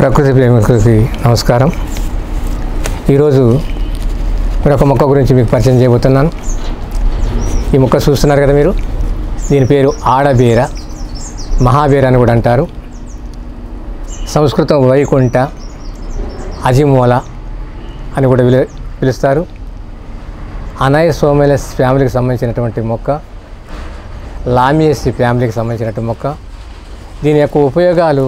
ప్రకృతి ప్రేమికులకి నమస్కారం ఈరోజు మీరు ఒక మొక్క గురించి మీకు పరిచయం చేయబోతున్నాను ఈ మొక్క చూస్తున్నారు కదా మీరు దీని పేరు ఆడబీర మహాబీర అని కూడా అంటారు సంస్కృతం వైకుంఠ అజిమూల అని కూడా పిలు పిలుస్తారు అనయ సోమెలస్ ఫ్యామిలీకి సంబంధించినటువంటి మొక్క లామియసి ఫ్యామిలీకి సంబంధించినటువంటి మొక్క దీని యొక్క ఉపయోగాలు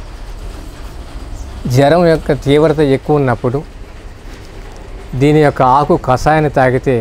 జ్వరం యొక్క తీవ్రత ఎక్కువ ఉన్నప్పుడు దీని యొక్క ఆకు కషాయాన్ని తాగితే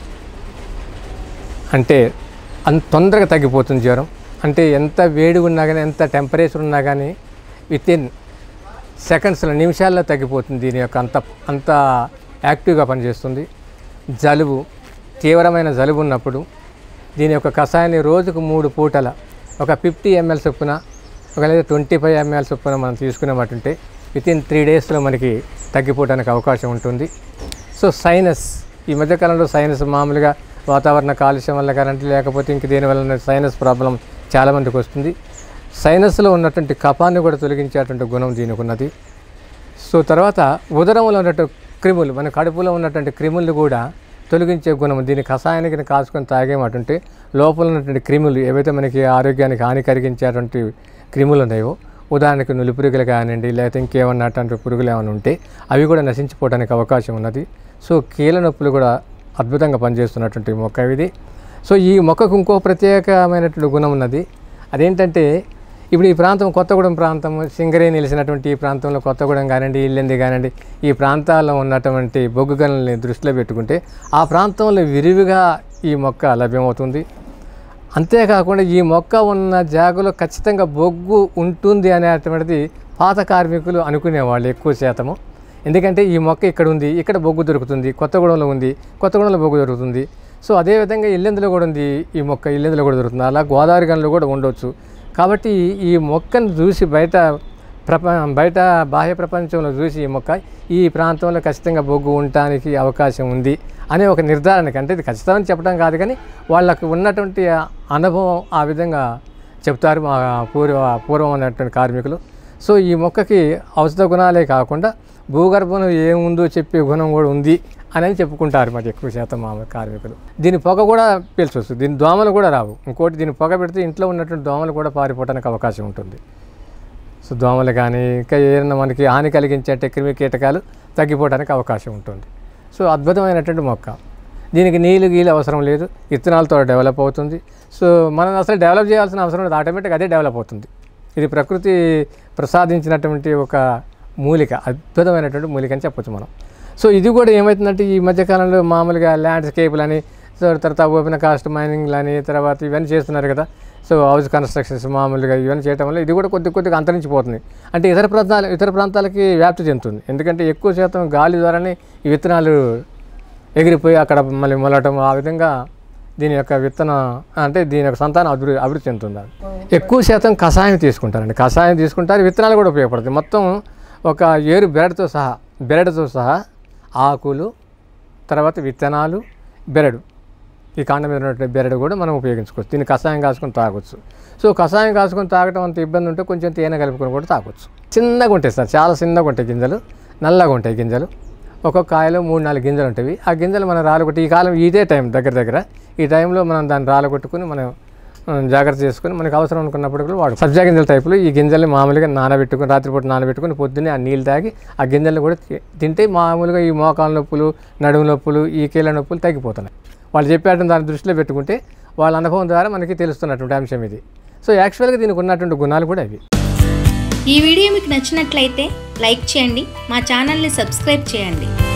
అంటే అంత తొందరగా తగ్గిపోతుంది జ్వరం అంటే ఎంత వేడి ఉన్నా కానీ ఎంత టెంపరేచర్ ఉన్నా కానీ విత్ ఇన్ సెకండ్స్లో నిమిషాల్లో తగ్గిపోతుంది దీని యొక్క అంత అంత యాక్టివ్గా పనిచేస్తుంది జలుబు తీవ్రమైన జలుబు ఉన్నప్పుడు దీని యొక్క కషాయాన్ని రోజుకు మూడు పూటల ఒక ఫిఫ్టీ ఎంఎల్ చొప్పున ఒక లేదా ట్వంటీ ఫైవ్ ఎంఎల్ చొప్పున మనం తీసుకునేమంటుంటే విత్ ఇన్ త్రీ డేస్లో మనకి తగ్గిపోవడానికి అవకాశం ఉంటుంది సో సైనస్ ఈ మధ్యకాలంలో సైనస్ మామూలుగా వాతావరణ కాలుష్యం వల్ల కరెంట్ లేకపోతే ఇంక దీనివల్ల సైనస్ ప్రాబ్లం చాలామందికి వస్తుంది సైనస్లో ఉన్నటువంటి కఫాన్ని కూడా తొలగించేటువంటి గుణం దీనికి ఉన్నది సో తర్వాత ఉదరంలో ఉన్నటువంటి క్రిములు మన కడుపులో ఉన్నటువంటి క్రిములు కూడా తొలగించే గుణం దీని కషాయానికి కాచుకొని తాగేమంటుంటే లోపల ఉన్నటువంటి క్రిములు ఏవైతే మనకి ఆరోగ్యానికి హాని కలిగించేటువంటి క్రిములు ఉన్నాయో ఉదాహరణకు నులి పురుగులు కానివ్వండి లేకపోతే ఇంకేమన్నా అటువంటి పురుగులు ఏమైనా ఉంటే అవి కూడా నశించిపోవడానికి అవకాశం ఉన్నది సో కీళ్ళ నొప్పులు కూడా అద్భుతంగా పనిచేస్తున్నటువంటి మొక్క ఇది సో ఈ మొక్కకు ఇంకో ప్రత్యేకమైనటువంటి గుణం ఉన్నది అదేంటంటే ఇప్పుడు ఈ ప్రాంతం కొత్తగూడెం ప్రాంతం సింగరే నిలిచినటువంటి ఈ ప్రాంతంలో కొత్తగూడెం కానివ్వండి ఇల్లెంది కానివ్వండి ఈ ప్రాంతాల్లో ఉన్నటువంటి బొగ్గు గనుల్ని దృష్టిలో పెట్టుకుంటే ఆ ప్రాంతంలో విరివిగా ఈ మొక్క లభ్యమవుతుంది అంతేకాకుండా ఈ మొక్క ఉన్న జాగలో ఖచ్చితంగా బొగ్గు ఉంటుంది అనేటువంటిది పాత కార్మికులు అనుకునేవాళ్ళు ఎక్కువ శాతము ఎందుకంటే ఈ మొక్క ఇక్కడ ఉంది ఇక్కడ బొగ్గు దొరుకుతుంది కొత్తగూడెంలో ఉంది కొత్తగూడెంలో బొగ్గు దొరుకుతుంది సో అదేవిధంగా ఇల్లెందులో కూడా ఉంది ఈ మొక్క ఇల్లెందులో కూడా దొరుకుతుంది అలా గోదావరి గనులు కూడా ఉండొచ్చు కాబట్టి ఈ మొక్కను చూసి బయట ప్రప బయట బాహ్య ప్రపంచంలో చూసి ఈ మొక్క ఈ ప్రాంతంలో ఖచ్చితంగా బొగ్గు ఉండటానికి అవకాశం ఉంది అనే ఒక నిర్ధారణకి అంటే ఇది ఖచ్చితమని చెప్పడం కాదు కానీ వాళ్ళకు ఉన్నటువంటి ఆ అనుభవం ఆ విధంగా చెప్తారు మా పూర్వ పూర్వం ఉన్నటువంటి కార్మికులు సో ఈ మొక్కకి ఔషధ గుణాలే కాకుండా భూగర్భంలో ఏముందో చెప్పే గుణం కూడా ఉంది అని చెప్పుకుంటారు మరి ఎక్కువ శాతం మా కార్మికులు దీని పొగ కూడా పీల్చవచ్చు దీని దోమలు కూడా రావు ఇంకోటి దీని పొగ పెడితే ఇంట్లో ఉన్నటువంటి దోమలు కూడా పారిపోవడానికి అవకాశం ఉంటుంది సో దోమలు కానీ ఇంకా ఏదైనా మనకి హాని కలిగించే క్రిమి కీటకాలు తగ్గిపోవడానికి అవకాశం ఉంటుంది సో అద్భుతమైనటువంటి మొక్క దీనికి నీళ్ళు గీలు అవసరం లేదు విత్తనాలతో డెవలప్ అవుతుంది సో మనం అసలు డెవలప్ చేయాల్సిన అవసరం లేదు ఆటోమేటిక్ అదే డెవలప్ అవుతుంది ఇది ప్రకృతి ప్రసాదించినటువంటి ఒక మూలిక అద్భుతమైనటువంటి మూలిక అని చెప్పొచ్చు మనం సో ఇది కూడా ఏమవుతుందంటే ఈ మధ్యకాలంలో మామూలుగా ల్యాండ్స్కేప్లని సో తర్వాత ఓపెన్ కాస్ట్ మైనింగ్లని తర్వాత ఇవన్నీ చేస్తున్నారు కదా సో హౌస్ కన్స్ట్రక్షన్స్ మామూలుగా ఇవన్నీ చేయడం వల్ల ఇది కూడా కొద్ది కొద్దిగా అంతరించిపోతుంది అంటే ఇతర ప్రాంతాలు ఇతర ప్రాంతాలకి వ్యాప్తి చెందుతుంది ఎందుకంటే ఎక్కువ శాతం గాలి ద్వారానే ఈ విత్తనాలు ఎగిరిపోయి అక్కడ మళ్ళీ మొలటం ఆ విధంగా దీని యొక్క విత్తన అంటే దీని యొక్క సంతానం అభివృద్ధి అభివృద్ధి చెందుతుంది ఎక్కువ శాతం కషాయం తీసుకుంటారండి కషాయం తీసుకుంటారు విత్తనాలు కూడా ఉపయోగపడతాయి మొత్తం ఒక ఏరు బెరడుతో సహా బెరడుతో సహా ఆకులు తర్వాత విత్తనాలు బెరడు ఈ కాండం మీద ఉన్నటువంటి బెరడు కూడా మనం ఉపయోగించుకోవచ్చు దీన్ని కషాయం కాసుకొని తాగొచ్చు సో కషాయం కాసుకొని తాగటం అంత ఇబ్బంది ఉంటే కొంచెం తేనె కలుపుకొని కూడా తాగొచ్చు చిన్నగా ఉంటాయి సార్ చాలా చిన్నగా ఉంటాయి గింజలు నల్లగా ఉంటాయి గింజలు ఒక్కొక్క కాయలో మూడు నాలుగు గింజలు ఉంటాయి ఆ గింజలు మనం రాలగొట్టి ఈ కాలం ఇదే టైం దగ్గర దగ్గర ఈ టైంలో మనం దాన్ని రాలగొట్టుకుని మనం ఆ, జాగ్రత్త చేసుకుని మనకు అవసరం అనుకున్నప్పుడు కూడా వాడు సబ్జా గింజల టైపులో ఈ గింజల్ని మామూలుగా నానబెట్టుకుని రాత్రిపూట నానబెట్టుకుని పొద్దున్నే ఆ నీళ్ళు తాగి ఆ గింజల్ని కూడా తి- తింటే మామూలుగా ఈ మోకాల నొప్పులు నడుము నొప్పులు ఈ కీళ్ళ నొప్పులు తగ్గిపోతున్నాయి వాళ్ళు చెప్పేటం దాన్ని దృష్టిలో పెట్టుకుంటే వాళ్ళ అనుభవం ద్వారా మనకి తెలుస్తున్నటువంటి అంశం ఇది సో యాక్చువల్గా దీనికి ఉన్నటువంటి గుణాలు కూడా ఇవి ఈ వీడియో మీకు నచ్చినట్లయితే లైక్ చేయండి మా ఛానల్ని సబ్స్క్రైబ్ చేయండి